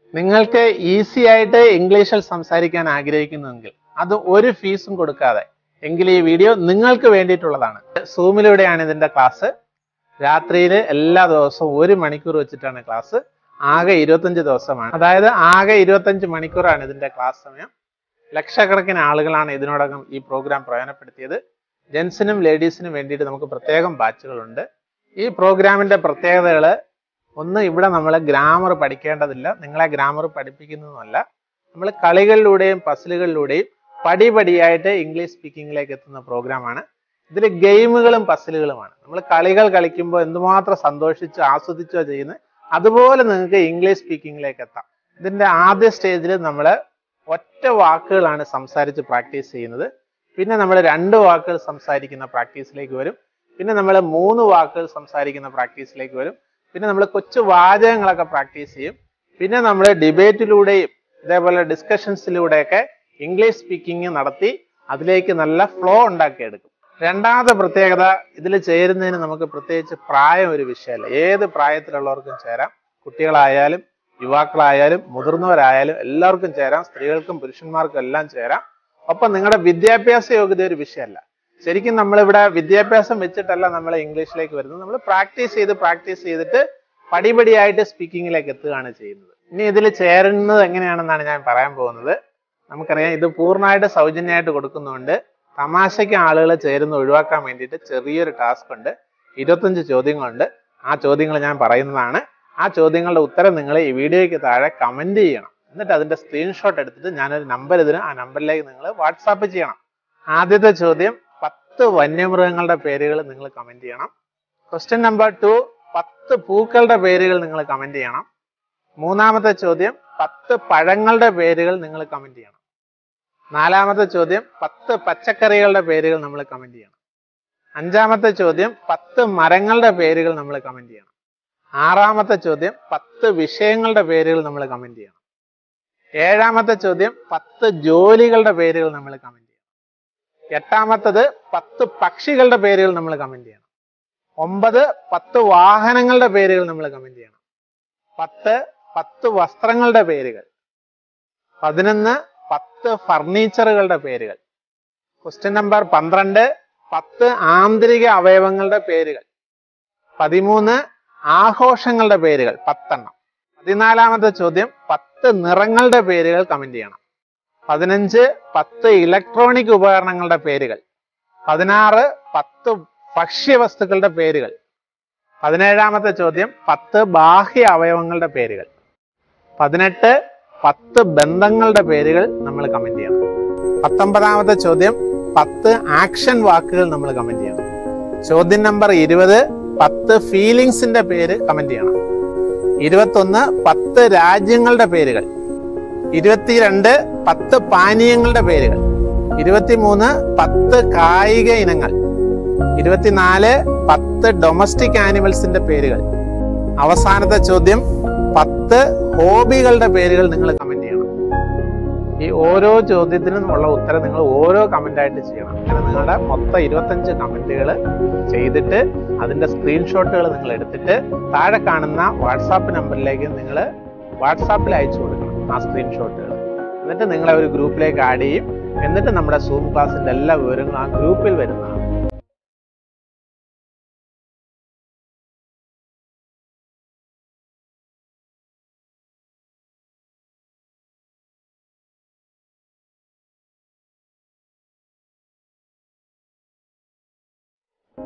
നിങ്ങൾക്ക് ഈസി ആയിട്ട് ഇംഗ്ലീഷിൽ സംസാരിക്കാൻ ആഗ്രഹിക്കുന്നുവെങ്കിൽ അത് ഒരു ഫീസും കൊടുക്കാതെ എങ്കിൽ ഈ വീഡിയോ നിങ്ങൾക്ക് വേണ്ടിയിട്ടുള്ളതാണ് സൂമിലൂടെയാണ് ഇതിന്റെ ക്ലാസ് രാത്രിയിൽ എല്ലാ ദിവസവും ഒരു മണിക്കൂർ വെച്ചിട്ടാണ് ക്ലാസ് ആകെ ഇരുപത്തഞ്ച് ദിവസമാണ് അതായത് ആകെ ഇരുപത്തഞ്ച് മണിക്കൂറാണ് ഇതിന്റെ ക്ലാസ് സമയം ലക്ഷക്കണക്കിന് ആളുകളാണ് ഇതിനോടകം ഈ പ്രോഗ്രാം പ്രയോജനപ്പെടുത്തിയത് ജെൻസിനും ലേഡീസിനും വേണ്ടിയിട്ട് നമുക്ക് പ്രത്യേകം ബാച്ചുകളുണ്ട് ഈ പ്രോഗ്രാമിന്റെ പ്രത്യേകതകൾ ഒന്ന് ഇവിടെ നമ്മൾ ഗ്രാമർ പഠിക്കേണ്ടതില്ല നിങ്ങളെ ഗ്രാമർ പഠിപ്പിക്കുന്നതുമല്ല നമ്മൾ കളികളിലൂടെയും പസിലുകളിലൂടെയും പടിപടിയായിട്ട് ഇംഗ്ലീഷ് സ്പീക്കിങ്ങിലേക്ക് എത്തുന്ന പ്രോഗ്രാമാണ് ഇതിൽ ഗെയിമുകളും പസിലുകളുമാണ് നമ്മൾ കളികൾ കളിക്കുമ്പോൾ എന്തുമാത്രം സന്തോഷിച്ചോ ആസ്വദിച്ചോ ചെയ്യുന്നത് അതുപോലെ നിങ്ങൾക്ക് ഇംഗ്ലീഷ് സ്പീക്കിങ്ങിലേക്ക് എത്താം ഇതിന്റെ ആദ്യ സ്റ്റേജിൽ നമ്മൾ ഒറ്റ വാക്കുകളാണ് സംസാരിച്ച് പ്രാക്ടീസ് ചെയ്യുന്നത് പിന്നെ നമ്മൾ രണ്ട് വാക്കുകൾ സംസാരിക്കുന്ന പ്രാക്ടീസിലേക്ക് വരും പിന്നെ നമ്മൾ മൂന്ന് വാക്കുകൾ സംസാരിക്കുന്ന പ്രാക്ടീസിലേക്ക് വരും പിന്നെ നമ്മൾ കൊച്ചു വാചകങ്ങളൊക്കെ പ്രാക്ടീസ് ചെയ്യും പിന്നെ നമ്മൾ ഡിബേറ്റിലൂടെയും ഇതേപോലെ ഡിസ്കഷൻസിലൂടെയൊക്കെ ഇംഗ്ലീഷ് സ്പീക്കിംഗ് നടത്തി അതിലേക്ക് നല്ല ഫ്ലോ ഉണ്ടാക്കിയെടുക്കും രണ്ടാമത്തെ പ്രത്യേകത ഇതിൽ ചേരുന്നതിന് നമുക്ക് പ്രത്യേകിച്ച് പ്രായം ഒരു വിഷയമല്ല ഏത് പ്രായത്തിലുള്ളവർക്കും ചേരാം കുട്ടികളായാലും യുവാക്കളായാലും മുതിർന്നവരായാലും എല്ലാവർക്കും ചേരാം സ്ത്രീകൾക്കും പുരുഷന്മാർക്കും എല്ലാം ചേരാം ഒപ്പം നിങ്ങളുടെ വിദ്യാഭ്യാസ യോഗ്യത ഒരു വിഷയമല്ല ശരിക്കും നമ്മളിവിടെ വിദ്യാഭ്യാസം വെച്ചിട്ടല്ല നമ്മൾ ഇംഗ്ലീഷിലേക്ക് വരുന്നത് നമ്മൾ പ്രാക്ടീസ് ചെയ്ത് പ്രാക്ടീസ് ചെയ്തിട്ട് പടിപടിയായിട്ട് സ്പീക്കിങ്ങിലേക്ക് എത്തുകയാണ് ചെയ്യുന്നത് ഇനി ഇതിൽ ചേരുന്നത് എങ്ങനെയാണെന്നാണ് ഞാൻ പറയാൻ പോകുന്നത് നമുക്കറിയാം ഇത് പൂർണ്ണമായിട്ട് സൗജന്യമായിട്ട് കൊടുക്കുന്നുണ്ട് തമാശയ്ക്ക് ആളുകൾ ചേരുന്ന ഒഴിവാക്കാൻ വേണ്ടിയിട്ട് ചെറിയൊരു ടാസ്ക് ഉണ്ട് ഇരുപത്തഞ്ച് ചോദ്യങ്ങളുണ്ട് ആ ചോദ്യങ്ങൾ ഞാൻ പറയുന്നതാണ് ആ ചോദ്യങ്ങളുടെ ഉത്തരം നിങ്ങൾ ഈ വീഡിയോയ്ക്ക് താഴെ കമന്റ് ചെയ്യണം എന്നിട്ട് അതിന്റെ സ്ക്രീൻഷോട്ട് എടുത്തിട്ട് ഞാനൊരു നമ്പർ ഇതിന് ആ നമ്പറിലേക്ക് നിങ്ങൾ വാട്സാപ്പ് ചെയ്യണം ആദ്യത്തെ ചോദ്യം പത്ത് വന്യമൃഗങ്ങളുടെ പേരുകൾ നിങ്ങൾ കമന്റ് ചെയ്യണം ക്വസ്റ്റ്യൻ നമ്പർ ടു പത്ത് പൂക്കളുടെ പേരുകൾ നിങ്ങൾ കമന്റ് ചെയ്യണം മൂന്നാമത്തെ ചോദ്യം പത്ത് പഴങ്ങളുടെ പേരുകൾ നിങ്ങൾ കമന്റ് ചെയ്യണം നാലാമത്തെ ചോദ്യം പത്ത് പച്ചക്കറികളുടെ പേരുകൾ നമ്മൾ കമന്റ് ചെയ്യണം അഞ്ചാമത്തെ ചോദ്യം പത്ത് മരങ്ങളുടെ പേരുകൾ നമ്മൾ കമന്റ് ചെയ്യണം ആറാമത്തെ ചോദ്യം പത്ത് വിഷയങ്ങളുടെ പേരുകൾ നമ്മൾ കമന്റ് ചെയ്യണം ഏഴാമത്തെ ചോദ്യം പത്ത് ജോലികളുടെ പേരുകൾ നമ്മൾ കമന്റ് ചെയ്യണം എട്ടാമത്തത് പത്ത് പക്ഷികളുടെ പേരുകൾ നമ്മൾ കമന്റ് ചെയ്യണം ഒമ്പത് പത്ത് വാഹനങ്ങളുടെ പേരുകൾ നമ്മൾ കമന്റ് ചെയ്യണം പത്ത് പത്ത് വസ്ത്രങ്ങളുടെ പേരുകൾ പതിനൊന്ന് പത്ത് ഫർണിച്ചറുകളുടെ പേരുകൾ ക്വസ്റ്റ്യൻ നമ്പർ പന്ത്രണ്ട് പത്ത് ആന്തരിക അവയവങ്ങളുടെ പേരുകൾ പതിമൂന്ന് ആഘോഷങ്ങളുടെ പേരുകൾ പത്തെണ്ണം പതിനാലാമത്തെ ചോദ്യം പത്ത് നിറങ്ങളുടെ പേരുകൾ കമന്റ് ചെയ്യണം പതിനഞ്ച് പത്ത് ഇലക്ട്രോണിക് ഉപകരണങ്ങളുടെ പേരുകൾ പതിനാറ് പത്ത് ഭക്ഷ്യവസ്തുക്കളുടെ പേരുകൾ പതിനേഴാമത്തെ ചോദ്യം പത്ത് ബാഹ്യ അവയവങ്ങളുടെ പേരുകൾ പതിനെട്ട് പത്ത് ബന്ധങ്ങളുടെ പേരുകൾ നമ്മൾ കമന്റ് ചെയ്യണം പത്തൊമ്പതാമത്തെ ചോദ്യം പത്ത് ആക്ഷൻ വാക്കുകൾ നമ്മൾ കമന്റ് ചെയ്യണം ചോദ്യം നമ്പർ ഇരുപത് പത്ത് ഫീലിങ്സിന്റെ പേര് കമന്റ് ചെയ്യണം ഇരുപത്തൊന്ന് പത്ത് രാജ്യങ്ങളുടെ പേരുകൾ ഇരുപത്തിരണ്ട് പത്ത് പാനീയങ്ങളുടെ പേരുകൾ ഇരുപത്തിമൂന്ന് പത്ത് കായിക ഇനങ്ങൾ ഇരുപത്തിനാല് പത്ത് ഡൊമസ്റ്റിക് ആനിമൽസിന്റെ പേരുകൾ അവസാനത്തെ ചോദ്യം പത്ത് ഹോബികളുടെ പേരുകൾ നിങ്ങൾ കമന്റ് ചെയ്യണം ഈ ഓരോ ചോദ്യത്തിനും ഉള്ള ഉത്തരം നിങ്ങൾ ഓരോ കമന്റ് ആയിട്ട് ചെയ്യണം അങ്ങനെ നിങ്ങളുടെ മൊത്തം ഇരുപത്തഞ്ച് കമന്റുകൾ ചെയ്തിട്ട് അതിന്റെ സ്ക്രീൻഷോട്ടുകൾ നിങ്ങൾ എടുത്തിട്ട് താഴെ കാണുന്ന വാട്സാപ്പ് നമ്പറിലേക്ക് നിങ്ങൾ വാട്സാപ്പിൽ അയച്ചു കൊടുക്കണം ആ സ്ക്രീൻഷോട്ടുകൾ എന്നിട്ട് നിങ്ങളെ ഒരു ഗ്രൂപ്പിലേക്ക് ആഡ് ചെയ്യും എന്നിട്ട് നമ്മുടെ സൂം ക്ലാസിന്റെ എല്ലാ വിവരങ്ങളും ആ ഗ്രൂപ്പിൽ വരുന്നതാണ്